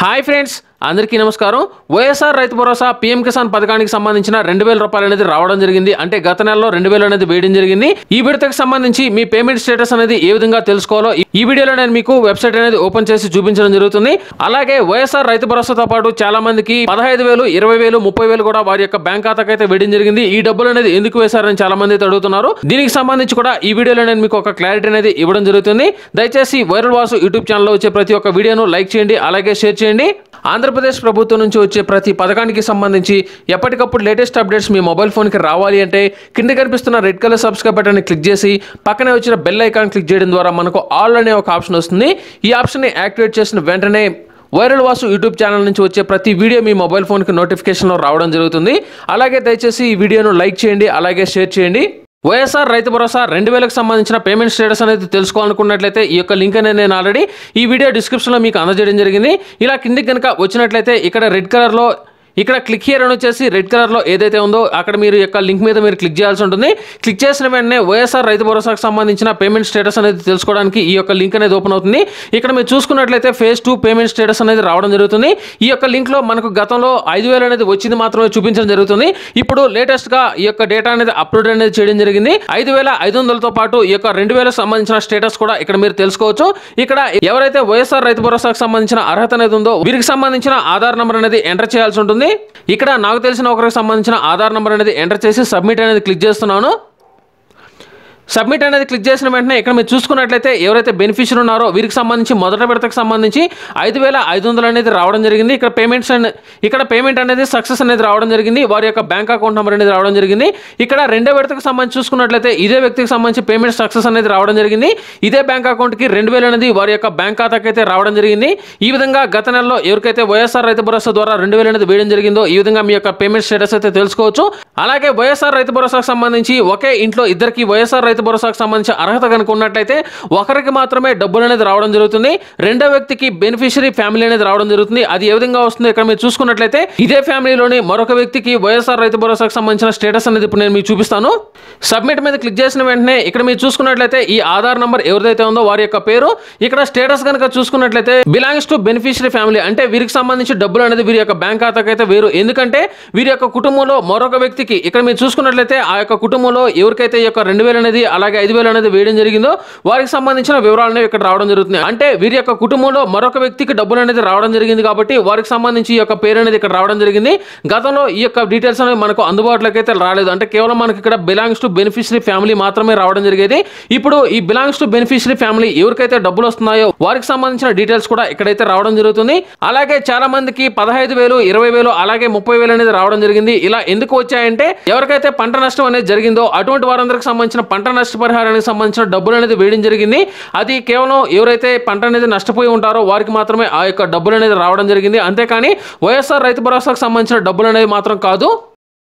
hi friends అందరికీ నమస్కారం వైఎస్ఆర్ రైతు భరోసా పీఎం కిసాన్ పథకానికి సంబంధించిన రెండు వేల రూపాయలు అనేది రావడం జరిగింది అంటే గత నెలలో రెండు వేలు అనేది వేయడం జరిగింది ఈ విడతకు సంబంధించి మీ పేమెంట్ స్టేటస్ అనేది ఏ విధంగా తెలుసుకోవాలో ఈ- ఈ వీడియోలో నేను మీకు వెబ్సైట్ అనేది ఓపెన్ చేసి చూపించడం జరుగుతుంది అలాగే వైఎస్ఆర్ రైతు భరోసాతో పాటు చాలా మందికి పదహైదు వేలు ఇరవై వేలు ముప్పై వేలు కూడా వారి యొక్క బ్యాంక్ ఖాతాకి అయితే వేయడం జరిగింది ఈ డబ్బులు అనేది ఎందుకు వేశారని చాలా మంది అయితే అడుగుతున్నారు దీనికి సంబంధించి కూడా ఈ వీడియోలో నేను మీకు ఒక క్లారిటీ అనేది ఇవ్వడం జరుగుతుంది దయచేసి వైరల్ వాసు యూట్యూబ్ ఛానల్లో వచ్చే ప్రతి ఒక్క వీడియోను లైక్ చేయండి అలాగే షేర్ చేయండి ఆంధ్రప్రదేశ్ ప్రభుత్వం నుంచి వచ్చే ప్రతి పథకానికి సంబంధించి ఎప్పటికప్పుడు లేటెస్ట్ అప్డేట్స్ మీ మొబైల్ ఫోన్కి రావాలి అంటే కింద కనిపిస్తున్న రెడ్ కలర్ సబ్స్క్రైబ్ బటన్ని క్లిక్ చేసి పక్కనే వచ్చిన బెల్ ఐకాన్ క్లిక్ చేయడం ద్వారా మనకు ఆల్ అనే ఒక ఆప్షన్ వస్తుంది ఈ ఆప్షన్ని యాక్టివేట్ చేసిన వెంటనే వైరల్ వాసు యూట్యూబ్ ఛానల్ నుంచి వచ్చే ప్రతి వీడియో మీ మొబైల్ ఫోన్కి నోటిఫికేషన్లో రావడం జరుగుతుంది అలాగే దయచేసి ఈ వీడియోను లైక్ చేయండి అలాగే షేర్ చేయండి వైఎస్ఆర్ రైతు భరోసా రెండు వేలకు సంబంధించిన పేమెంట్ స్టేటస్ అనేది తెలుసుకోవాలనుకున్నట్లయితే ఈ యొక్క లింక్ అనేది నేను ఆల్రెడీ ఈ వీడియో డిస్క్రిప్షన్లో మీకు అందజేయడం జరిగింది ఇలా కిందికి కనుక వచ్చినట్లయితే ఇక్కడ రెడ్ కలర్లో ఇక్కడ క్లిక్ హియర్ అని వచ్చేసి రెడ్ కలర్లో ఏదైతే ఉందో అక్కడ మీరు యొక్క లింక్ మీద మీరు క్లిక్ చేయాల్సి ఉంటుంది క్లిక్ చేసిన వెంటనే వైఎస్ఆర్ రైతు భరోసాకు సంబంధించిన పేమెంట్ స్టేటస్ అనేది తెలుసుకోవడానికి ఈ యొక్క లింక్ అనేది ఓపెన్ అవుతుంది ఇక్కడ మీరు చూసుకున్నట్లయితే ఫేజ్ టూ పేమెంట్ స్టేటస్ అనేది రావడం జరుగుతుంది ఈ యొక్క లింక్లో మనకు గతంలో ఐదు వేలు అనేది వచ్చింది మాత్రమే చూపించడం జరుగుతుంది ఇప్పుడు లేటెస్ట్గా ఈ యొక్క డేటా అనేది అప్లోడ్ అనేది చేయడం జరిగింది ఐదు వేల ఐదు వందలతో పాటు ఈ యొక్క రెండు వేలకు సంబంధించిన స్టేటస్ కూడా ఇక్కడ మీరు తెలుసుకోవచ్చు ఇక్కడ ఎవరైతే వైఎస్ఆర్ రైతు భరోసాకు సంబంధించిన అర్హత అనేది ఉందో వీరికి సంబంధించిన ఆధార్ నెంబర్ అనేది ఎంటర్ చేయాల్సి ఉంటుంది ఇక్కడ నాకు తెలిసిన ఒకరికి సంబంధించిన ఆధార్ నెంబర్ అనేది ఎంటర్ చేసి సబ్మిట్ అనేది క్లిక్ చేస్తున్నాను సబ్మిట్ అనేది క్లిక్ చేసిన వెంటనే ఇక్కడ మీరు చూసుకున్నట్లయితే ఎవరైతే బెనిఫిషియర్ ఉన్నారో వీరికి సంబంధించి మొదటి విడతకు సంబంధించి ఐదు వేల ఐదు వందలు అనేది రావడం జరిగింది ఇక్కడ పేమెంట్స్ అనే- ఇక్కడ పేమెంట్ అనేది సక్సెస్ అనేది రావడం జరిగింది వారి యొక్క బ్యాంక్ అకౌంట్ నెంబర్ అనేది రావడం జరిగింది ఇక్కడ రెండో విడతకు సంబంధించి చూసుకున్నట్లయితే ఇదే వ్యక్తికి సంబంధించి పేమెంట్ సక్సెస్ అనేది రావడం జరిగింది ఇదే బ్యాంక్ అకౌంట్కి రెండు వేలు అనేది వారి యొక్క బ్యాంక్ ఖాతాకి అయితే రావడం జరిగింది ఈ విధంగా గత నెలలో ఎవరికైతే వైఎస్ఆర్ రైతు భరోసా ద్వారా రెండు వేలు అనేది వేయడం జరిగిందో ఈ విధంగా మీ యొక్క పేమెంట్ స్టేటస్ అయితే తెలుసుకోవచ్చు అలాగే వైఎస్ఆర్ రైతు భరోసాకు సంబంధించి ఒకే ఇంట్లో ఇద్దరికి వైఎస్ఆర్ రైతు భరోసాకు సంబంధించి అర్హత కనుక ఉన్నట్లయితే ఒకరికి మాత్రమే డబ్బులు అనేది రావడం జరుగుతుంది రెండో వ్యక్తికి బెనిఫిషరీ ఫ్యామిలీ అనేది రావడం జరుగుతుంది అది ఏ విధంగా వస్తుంది ఇక్కడ మీరు చూసుకున్నట్లయితే ఇదే ఫ్యామిలీలోని మరొక వ్యక్తికి వైఎస్ఆర్ రైతు భరోసాకు సంబంధించిన స్టేటస్ అనేది ఇప్పుడు నేను మీకు చూపిస్తాను సబ్మిట్ మీద క్లిక్ చేసిన వెంటనే ఇక్కడ మీరు చూసుకున్నట్లయితే ఈ ఆధార్ నంబర్ ఎవరిదైతే ఉందో వారి యొక్క పేరు ఇక్కడ స్టేటస్ కనుక చూసుకున్నట్లయితే బిలాంగ్స్ టు బెనిఫిషరీ ఫ్యామిలీ అంటే వీరికి సంబంధించి డబ్బులు అనేది వీరి యొక్క బ్యాంక్ ఖాతాకి అయితే వేరు ఎందుకంటే వీరి యొక్క కుటుంబంలో మరొక వ్యక్తికి ఇక్కడ మీరు చూసుకున్నట్లయితే ఆ యొక్క కుటుంబంలో ఎవరికైతే ఈ యొక్క రెండు వేలు అనేది అలాగే ఐదు వేలు అనేది వేయడం జరిగిందో వారికి సంబంధించిన వివరాలు అనేవి ఇక్కడ రావడం జరుగుతుంది అంటే వీరి యొక్క కుటుంబంలో మరొక వ్యక్తికి డబ్బులు అనేది రావడం జరిగింది కాబట్టి వారికి సంబంధించి ఈ యొక్క పేరు అనేది ఇక్కడ రావడం జరిగింది గతంలో ఈ యొక్క డీటెయిల్స్ అనేవి మనకు అందుబాటులోకి అయితే రాలేదు అంటే కేవలం మనకి ఇక్కడ బిలాంగ్స్ టు బెనిఫిషరీ ఫ్యామిలీ మాత్రమే రావడం జరిగేది ఇప్పుడు ఈ బిలాంగ్స్ టు బెనిఫిషరీ ఫ్యామిలీ ఎవరికైతే డబ్బులు వస్తున్నాయో వారికి సంబంధించిన డీటెయిల్స్ కూడా ఇక్కడైతే రావడం జరుగుతుంది అలాగే చాలా మందికి పదహైదు వేలు ఇరవై వేలు అలాగే ముప్పై వేలు అనేది రావడం జరిగింది ఇలా ఎందుకు వచ్చాయంటే ఎవరికైతే పంట నష్టం అనేది జరిగిందో అటువంటి వారందరికి సంబంధించిన పంట నష్టపరిహారానికి సంబంధించిన డబ్బులు అనేది వేయడం జరిగింది అది కేవలం ఎవరైతే పంట అనేది నష్టపోయి ఉంటారో వారికి మాత్రమే ఆ యొక్క డబ్బులు అనేది రావడం జరిగింది అంతేకాని వైఎస్ఆర్ రైతు భరోసాకు సంబంధించిన డబ్బులు అనేది మాత్రం కాదు